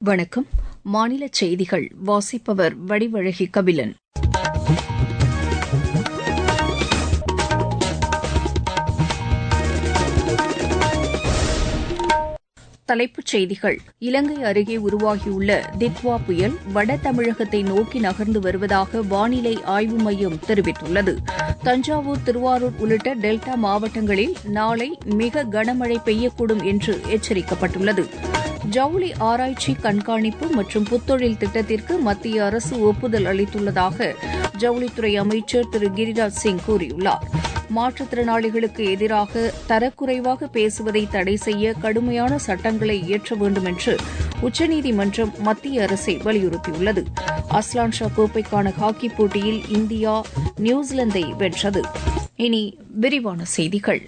வணக்கம் மாநில செய்திகள் வாசிப்பவர் வடிவழகி கபிலன் தலைப்புச் செய்திகள் இலங்கை அருகே உருவாகியுள்ள தித்வா புயல் வட தமிழகத்தை நோக்கி நகர்ந்து வருவதாக வானிலை ஆய்வு மையம் தெரிவித்துள்ளது தஞ்சாவூர் திருவாரூர் உள்ளிட்ட டெல்டா மாவட்டங்களில் நாளை மிக கனமழை பெய்யக்கூடும் என்று எச்சரிக்கப்பட்டுள்ளது ஜவுளி ஆராய்ச்சி கண்காணிப்பு மற்றும் புத்தொழில் திட்டத்திற்கு மத்திய அரசு ஒப்புதல் அளித்துள்ளதாக ஜவுளித்துறை அமைச்சர் திரு கிரிராஜ் சிங் கூறியுள்ளார் மாற்றுத்திறனாளிகளுக்கு எதிராக தரக்குறைவாக பேசுவதை தடை செய்ய கடுமையான சட்டங்களை இயற்ற வேண்டும் என்று உச்சநீதிமன்றம் மத்திய அரசை வலியுறுத்தியுள்ளது அஸ்லான் ஷா கோப்பைக்கான ஹாக்கி போட்டியில் இந்தியா நியூசிலாந்தை வென்றது இனி விரிவான செய்திகள்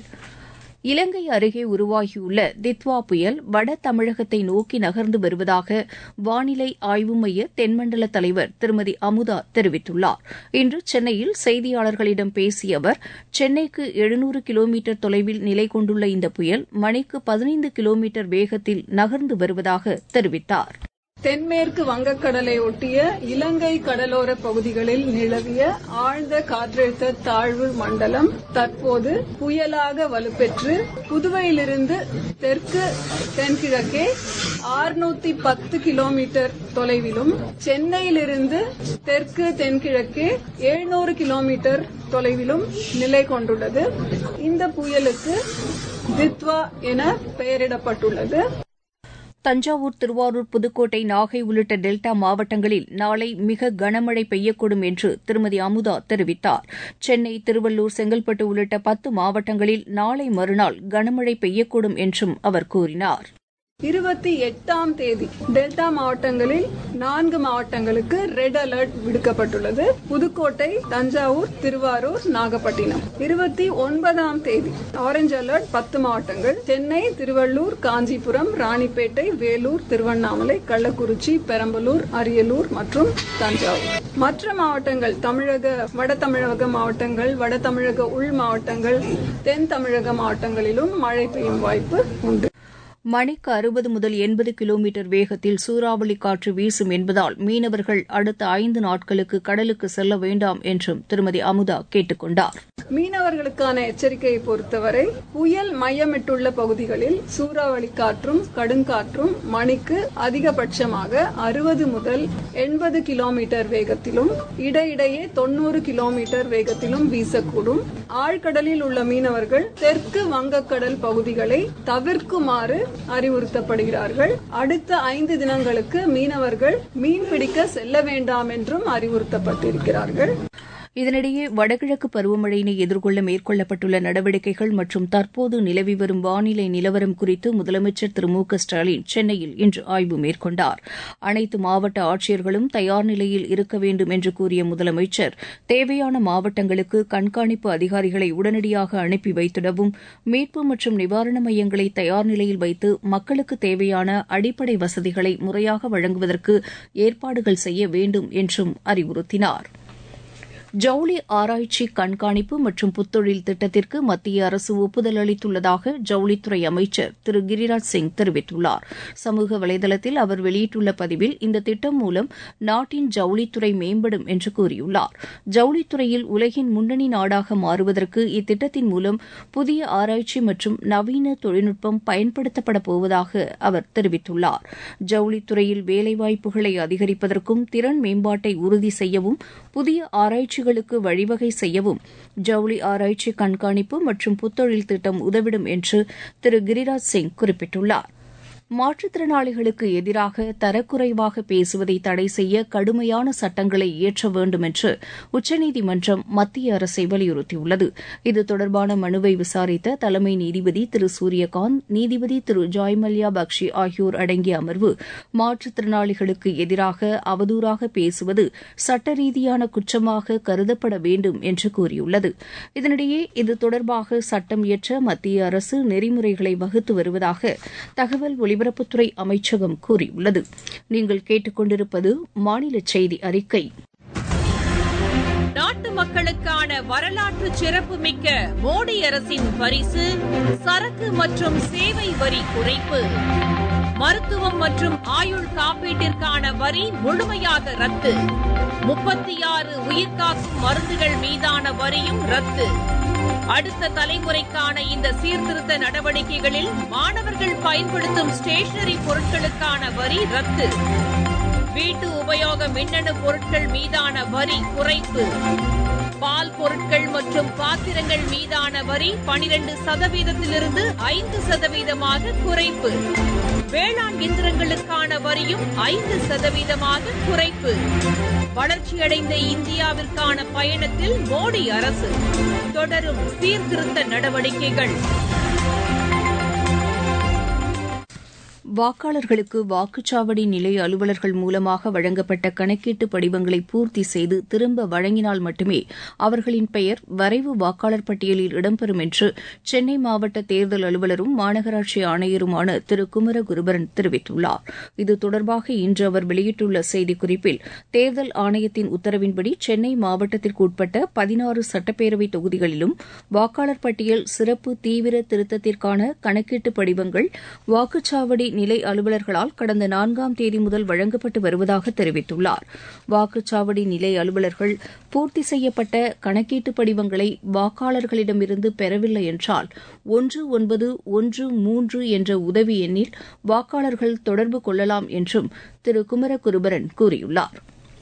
இலங்கை அருகே உருவாகியுள்ள தித்வா புயல் வட தமிழகத்தை நோக்கி நகர்ந்து வருவதாக வானிலை ஆய்வு மைய தென்மண்டல தலைவர் திருமதி அமுதா தெரிவித்துள்ளார் இன்று சென்னையில் செய்தியாளர்களிடம் பேசிய அவர் சென்னைக்கு எழுநூறு கிலோமீட்டர் தொலைவில் நிலை கொண்டுள்ள இந்த புயல் மணிக்கு பதினைந்து கிலோமீட்டர் வேகத்தில் நகர்ந்து வருவதாக தெரிவித்தார் தென்மேற்கு வங்கக்கடலை ஒட்டிய இலங்கை கடலோர பகுதிகளில் நிலவிய ஆழ்ந்த காற்றழுத்த தாழ்வு மண்டலம் தற்போது புயலாக வலுப்பெற்று புதுவையிலிருந்து தெற்கு தென்கிழக்கே ஆறுநூத்தி பத்து கிலோமீட்டர் தொலைவிலும் சென்னையிலிருந்து தெற்கு தென்கிழக்கே எழுநூறு கிலோமீட்டர் தொலைவிலும் நிலை கொண்டுள்ளது இந்த புயலுக்கு தித்வா என பெயரிடப்பட்டுள்ளது தஞ்சாவூர் திருவாரூர் புதுக்கோட்டை நாகை உள்ளிட்ட டெல்டா மாவட்டங்களில் நாளை மிக கனமழை பெய்யக்கூடும் என்று திருமதி அமுதா தெரிவித்தார் சென்னை திருவள்ளூர் செங்கல்பட்டு உள்ளிட்ட பத்து மாவட்டங்களில் நாளை மறுநாள் கனமழை பெய்யக்கூடும் என்றும் அவர் கூறினார் இருபத்தி எட்டாம் தேதி டெல்டா மாவட்டங்களில் நான்கு மாவட்டங்களுக்கு ரெட் அலர்ட் விடுக்கப்பட்டுள்ளது புதுக்கோட்டை தஞ்சாவூர் திருவாரூர் நாகப்பட்டினம் இருபத்தி ஒன்பதாம் தேதி ஆரஞ்சு அலர்ட் பத்து மாவட்டங்கள் சென்னை திருவள்ளூர் காஞ்சிபுரம் ராணிப்பேட்டை வேலூர் திருவண்ணாமலை கள்ளக்குறிச்சி பெரம்பலூர் அரியலூர் மற்றும் தஞ்சாவூர் மற்ற மாவட்டங்கள் தமிழக வட தமிழக மாவட்டங்கள் வட தமிழக உள் மாவட்டங்கள் தென் தமிழக மாவட்டங்களிலும் மழை பெய்யும் வாய்ப்பு உண்டு மணிக்கு அறுபது முதல் எண்பது கிலோமீட்டர் வேகத்தில் சூறாவளி காற்று வீசும் என்பதால் மீனவர்கள் அடுத்த ஐந்து நாட்களுக்கு கடலுக்கு செல்ல வேண்டாம் என்றும் திருமதி அமுதா கேட்டுக் கொண்டார் மீனவர்களுக்கான எச்சரிக்கையை பொறுத்தவரை புயல் மையமிட்டுள்ள பகுதிகளில் சூறாவளி காற்றும் கடுங்காற்றும் மணிக்கு அதிகபட்சமாக அறுபது முதல் எண்பது கிலோமீட்டர் வேகத்திலும் இடையிடையே தொன்னூறு கிலோமீட்டர் வேகத்திலும் வீசக்கூடும் ஆழ்கடலில் உள்ள மீனவர்கள் தெற்கு வங்கக்கடல் பகுதிகளை தவிர்க்குமாறு அறிவுறுத்தப்படுகிறார்கள் அடுத்த ஐந்து தினங்களுக்கு மீனவர்கள் மீன்பிடிக்க செல்ல வேண்டாம் என்றும் அறிவுறுத்தப்பட்டிருக்கிறார்கள் இதனிடையே வடகிழக்கு பருவமழையினை எதிர்கொள்ள மேற்கொள்ளப்பட்டுள்ள நடவடிக்கைகள் மற்றும் தற்போது நிலவி வரும் வானிலை நிலவரம் குறித்து முதலமைச்சர் திரு மு க ஸ்டாலின் சென்னையில் இன்று ஆய்வு மேற்கொண்டார் அனைத்து மாவட்ட ஆட்சியர்களும் தயார் நிலையில் இருக்க வேண்டும் என்று கூறிய முதலமைச்சர் தேவையான மாவட்டங்களுக்கு கண்காணிப்பு அதிகாரிகளை உடனடியாக அனுப்பி வைத்திடவும் மீட்பு மற்றும் நிவாரண மையங்களை தயார் நிலையில் வைத்து மக்களுக்கு தேவையான அடிப்படை வசதிகளை முறையாக வழங்குவதற்கு ஏற்பாடுகள் செய்ய வேண்டும் என்றும் அறிவுறுத்தினாா் ஜவுளி ஆராய்ச்சி கண்காணிப்பு மற்றும் புத்தொழில் திட்டத்திற்கு மத்திய அரசு ஒப்புதல் அளித்துள்ளதாக ஜவுளித்துறை அமைச்சர் திரு கிரிராஜ் சிங் தெரிவித்துள்ளார் சமூக வலைதளத்தில் அவர் வெளியிட்டுள்ள பதிவில் இந்த திட்டம் மூலம் நாட்டின் ஜவுளித்துறை மேம்படும் என்று கூறியுள்ளார் ஜவுளித்துறையில் உலகின் முன்னணி நாடாக மாறுவதற்கு இத்திட்டத்தின் மூலம் புதிய ஆராய்ச்சி மற்றும் நவீன தொழில்நுட்பம் பயன்படுத்தப்பட போவதாக அவர் தெரிவித்துள்ளார் ஜவுளித்துறையில் வேலைவாய்ப்புகளை அதிகரிப்பதற்கும் திறன் மேம்பாட்டை உறுதி செய்யவும் புதிய ஆராய்ச்சி ஆராய்ச்சிகளுக்கு வழிவகை செய்யவும் ஜவுளி ஆராய்ச்சி கண்காணிப்பு மற்றும் புத்தொழில் திட்டம் உதவிடும் என்று திரு கிரிராஜ் சிங் குறிப்பிட்டுள்ளார் மாற்றுத்திறனாளிகளுக்கு எதிராக தரக்குறைவாக பேசுவதை தடை செய்ய கடுமையான சட்டங்களை இயற்ற வேண்டும் என்று உச்சநீதிமன்றம் மத்திய அரசை வலியுறுத்தியுள்ளது இது தொடர்பான மனுவை விசாரித்த தலைமை நீதிபதி திரு சூரியகாந்த் நீதிபதி திரு ஜாய்மல்யா பக்ஷி ஆகியோர் அடங்கிய அமர்வு மாற்றுத்திறனாளிகளுக்கு எதிராக அவதூறாக பேசுவது சட்ட ரீதியான குற்றமாக கருதப்பட வேண்டும் என்று கூறியுள்ளது இதனிடையே இது தொடர்பாக சட்டம் இயற்ற மத்திய அரசு நெறிமுறைகளை வகுத்து வருவதாக தகவல் ஒலிபரப்புத்துறை அமைச்சகம் கூறியுள்ளது நீங்கள் கேட்டுக்கொண்டிருப்பது மாநில செய்தி அறிக்கை நாட்டு மக்களுக்கான வரலாற்று சிறப்புமிக்க மோடி அரசின் பரிசு சரக்கு மற்றும் சேவை வரி குறைப்பு மருத்துவம் மற்றும் ஆயுள் காப்பீட்டு வரி முழுமையாக ரத்து முப்பத்தி ஆறு உயிர்காக்கும் மருந்துகள் மீதான வரியும் ரத்து அடுத்த தலைமுறைக்கான இந்த சீர்திருத்த நடவடிக்கைகளில் மாணவர்கள் பயன்படுத்தும் ஸ்டேஷனரி பொருட்களுக்கான வரி ரத்து வீட்டு உபயோக மின்னணு பொருட்கள் மீதான வரி குறைப்பு பால் பொருட்கள் மற்றும் பாத்திரங்கள் மீதான வரி பனிரெண்டு சதவீதத்திலிருந்து ஐந்து சதவீதமாக குறைப்பு வேளாண் இயந்திரங்களுக்கான வரியும் ஐந்து சதவீதமாக குறைப்பு வளர்ச்சியடைந்த இந்தியாவிற்கான பயணத்தில் மோடி அரசு தொடரும் சீர்திருத்த நடவடிக்கைகள் வாக்காளர்களுக்கு வாக்குச்சாவடி நிலைய அலுவலர்கள் மூலமாக வழங்கப்பட்ட கணக்கீட்டு படிவங்களை பூர்த்தி செய்து திரும்ப வழங்கினால் மட்டுமே அவர்களின் பெயர் வரைவு வாக்காளர் பட்டியலில் இடம்பெறும் என்று சென்னை மாவட்ட தேர்தல் அலுவலரும் மாநகராட்சி ஆணையருமான திரு குமரகுருபரன் தெரிவித்துள்ளார் இது தொடர்பாக இன்று அவர் வெளியிட்டுள்ள செய்திக்குறிப்பில் தேர்தல் ஆணையத்தின் உத்தரவின்படி சென்னை மாவட்டத்திற்கு உட்பட்ட பதினாறு சட்டப்பேரவை தொகுதிகளிலும் வாக்காளர் பட்டியல் சிறப்பு தீவிர திருத்தத்திற்கான கணக்கீட்டு படிவங்கள் வாக்குச்சாவடி நிலை அலுவலர்களால் கடந்த நான்காம் தேதி முதல் வழங்கப்பட்டு வருவதாக தெரிவித்துள்ளார் வாக்குச்சாவடி நிலை அலுவலர்கள் பூர்த்தி செய்யப்பட்ட கணக்கீட்டு படிவங்களை வாக்காளர்களிடமிருந்து பெறவில்லை என்றால் ஒன்று ஒன்பது ஒன்று மூன்று என்ற உதவி எண்ணில் வாக்காளர்கள் தொடர்பு கொள்ளலாம் என்றும் திரு குமரகுருபரன் கூறியுள்ளார்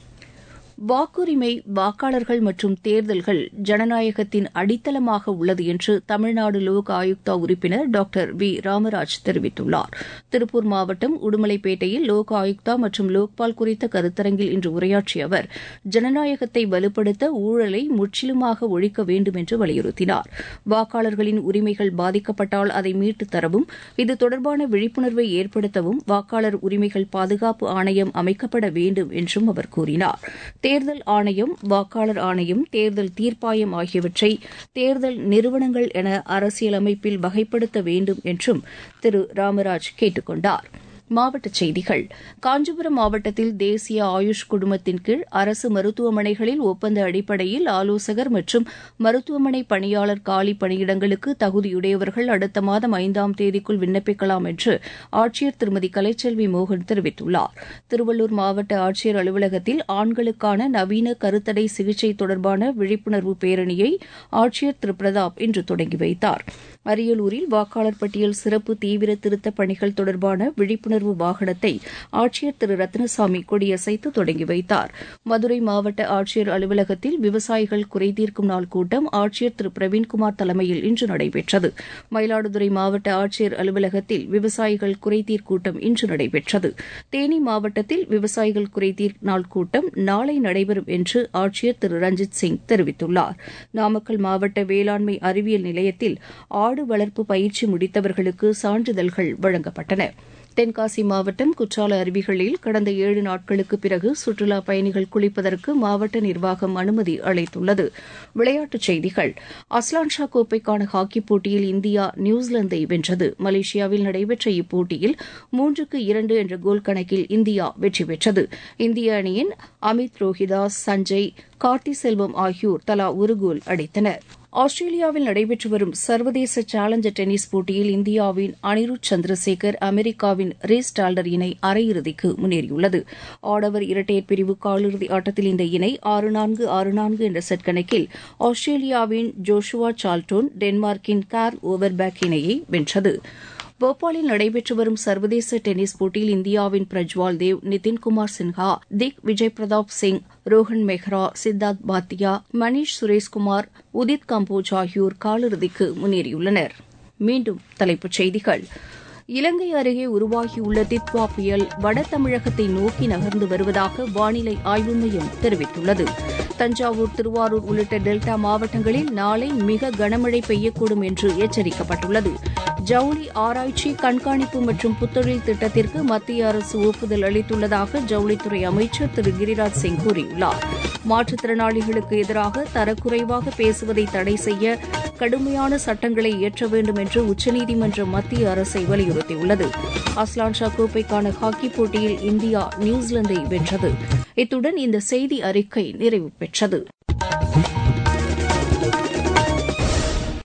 வாக்குரிமை வாக்காளர்கள் மற்றும் தேர்தல்கள் ஜனநாயகத்தின் அடித்தளமாக உள்ளது என்று தமிழ்நாடு லோக் ஆயுக்தா உறுப்பினர் டாக்டர் வி ராமராஜ் தெரிவித்துள்ளார் திருப்பூர் மாவட்டம் உடுமலைப்பேட்டையில் லோக் ஆயுக்தா மற்றும் லோக்பால் குறித்த கருத்தரங்கில் இன்று உரையாற்றிய அவர் ஜனநாயகத்தை வலுப்படுத்த ஊழலை முற்றிலுமாக ஒழிக்க வேண்டும் என்று வலியுறுத்தினார் வாக்காளர்களின் உரிமைகள் பாதிக்கப்பட்டால் அதை மீட்டுத் தரவும் இது தொடர்பான விழிப்புணர்வை ஏற்படுத்தவும் வாக்காளர் உரிமைகள் பாதுகாப்பு ஆணையம் அமைக்கப்பட வேண்டும் என்றும் அவர் கூறினார் தேர்தல் ஆணையம் வாக்காளர் ஆணையம் தேர்தல் தீர்ப்பாயம் ஆகியவற்றை தேர்தல் நிறுவனங்கள் என அரசியலமைப்பில் வகைப்படுத்த வேண்டும் என்றும் திரு ராமராஜ் கேட்டுக் கொண்டாா் மாவட்டச் செய்திகள் காஞ்சிபுரம் மாவட்டத்தில் தேசிய ஆயுஷ் குழுமத்தின் கீழ் அரசு மருத்துவமனைகளில் ஒப்பந்த அடிப்படையில் ஆலோசகர் மற்றும் மருத்துவமனை பணியாளர் காலி பணியிடங்களுக்கு தகுதியுடையவர்கள் அடுத்த மாதம் ஐந்தாம் தேதிக்குள் விண்ணப்பிக்கலாம் என்று ஆட்சியர் திருமதி கலைச்செல்வி மோகன் தெரிவித்துள்ளார் திருவள்ளூர் மாவட்ட ஆட்சியர் அலுவலகத்தில் ஆண்களுக்கான நவீன கருத்தடை சிகிச்சை தொடர்பான விழிப்புணர்வு பேரணியை ஆட்சியர் திரு பிரதாப் இன்று தொடங்கி வைத்தார் அரியலூரில் வாக்காளர் பட்டியல் சிறப்பு தீவிர திருத்தப் பணிகள் தொடர்பான விழிப்புணர்வு வாகனத்தை ஆட்சியர் திரு ரத்னசாமி கொடியசைத்து தொடங்கி வைத்தார் மதுரை மாவட்ட ஆட்சியர் அலுவலகத்தில் விவசாயிகள் குறைதீர்க்கும் நாள் கூட்டம் ஆட்சியர் திரு பிரவீன்குமார் தலைமையில் இன்று நடைபெற்றது மயிலாடுதுறை மாவட்ட ஆட்சியர் அலுவலகத்தில் விவசாயிகள் குறைதீர் கூட்டம் இன்று நடைபெற்றது தேனி மாவட்டத்தில் விவசாயிகள் குறைதீர் நாள் கூட்டம் நாளை நடைபெறும் என்று ஆட்சியர் திரு ரஞ்சித் சிங் தெரிவித்துள்ளார் நாமக்கல் மாவட்ட வேளாண்மை அறிவியல் நிலையத்தில் ஆடு வளர்ப்பு பயிற்சி முடித்தவர்களுக்கு சான்றிதழ்கள் வழங்கப்பட்டன தென்காசி மாவட்டம் குற்றால அருவிகளில் கடந்த ஏழு நாட்களுக்கு பிறகு சுற்றுலா பயணிகள் குளிப்பதற்கு மாவட்ட நிர்வாகம் அனுமதி அளித்துள்ளது விளையாட்டுச் செய்திகள் அஸ்லான்ஷா கோப்பைக்கான ஹாக்கிப் போட்டியில் இந்தியா நியூசிலாந்தை வென்றது மலேசியாவில் நடைபெற்ற இப்போட்டியில் மூன்றுக்கு இரண்டு என்ற கோல் கணக்கில் இந்தியா வெற்றி பெற்றது இந்திய அணியின் அமித் ரோஹிதாஸ் சஞ்சய் கார்த்தி செல்வம் ஆகியோர் தலா ஒரு கோல் அடித்தனர் ஆஸ்திரேலியாவில் நடைபெற்று வரும் சர்வதேச சேலஞ்சர் டென்னிஸ் போட்டியில் இந்தியாவின் அனிருத் சந்திரசேகர் அமெரிக்காவின் ரீஸ் டால்டர் இணை அரையிறுதிக்கு முன்னேறியுள்ளது ஆடவர் இரட்டையர் பிரிவு காலிறுதி ஆட்டத்தில் இந்த இணை ஆறு நான்கு ஆறு நான்கு என்ற செட் கணக்கில் ஆஸ்திரேலியாவின் ஜோஷுவா சால்டோன் டென்மார்க்கின் கார்ல் ஓவர்பேக் இணையை வென்றது போபாலில் நடைபெற்று வரும் சர்வதேச டென்னிஸ் போட்டியில் இந்தியாவின் பிரஜ்வால் தேவ் நிதின்குமார் சின்ஹா திக் விஜய் பிரதாப் சிங் ரோஹன் மெஹ்ரா சித்தார்த் பாத்தியா மணீஷ் சுரேஷ்குமார் உதித் கம்போஜ் ஆகியோர் காலிறுதிக்கு முன்னேறியுள்ளனர் மீண்டும் தலைப்புச் செய்திகள் இலங்கை அருகே உருவாகியுள்ள தித்வா புயல் வட தமிழகத்தை நோக்கி நகர்ந்து வருவதாக வானிலை ஆய்வு மையம் தெரிவித்துள்ளது தஞ்சாவூர் திருவாரூர் உள்ளிட்ட டெல்டா மாவட்டங்களில் நாளை மிக கனமழை பெய்யக்கூடும் என்று எச்சரிக்கப்பட்டுள்ளது ஜவுளி ஆராய்ச்சி கண்காணிப்பு மற்றும் புத்தொழில் திட்டத்திற்கு மத்திய அரசு ஒப்புதல் அளித்துள்ளதாக ஜவுளித்துறை அமைச்சர் திரு கிரிராஜ் சிங் கூறியுள்ளார் மாற்றுத்திறனாளிகளுக்கு எதிராக தரக்குறைவாக பேசுவதை தடை செய்ய கடுமையான சட்டங்களை இயற்ற வேண்டும் என்று உச்சநீதிமன்ற மத்திய அரசை வலியுறுத்தியுள்ளது அஸ்லான்ஷா கோப்பைக்கான ஹாக்கிப் போட்டியில் இந்தியா நியூசிலாந்தை வென்றது இத்துடன் இந்த செய்தி அறிக்கை நிறைவு பெற்றது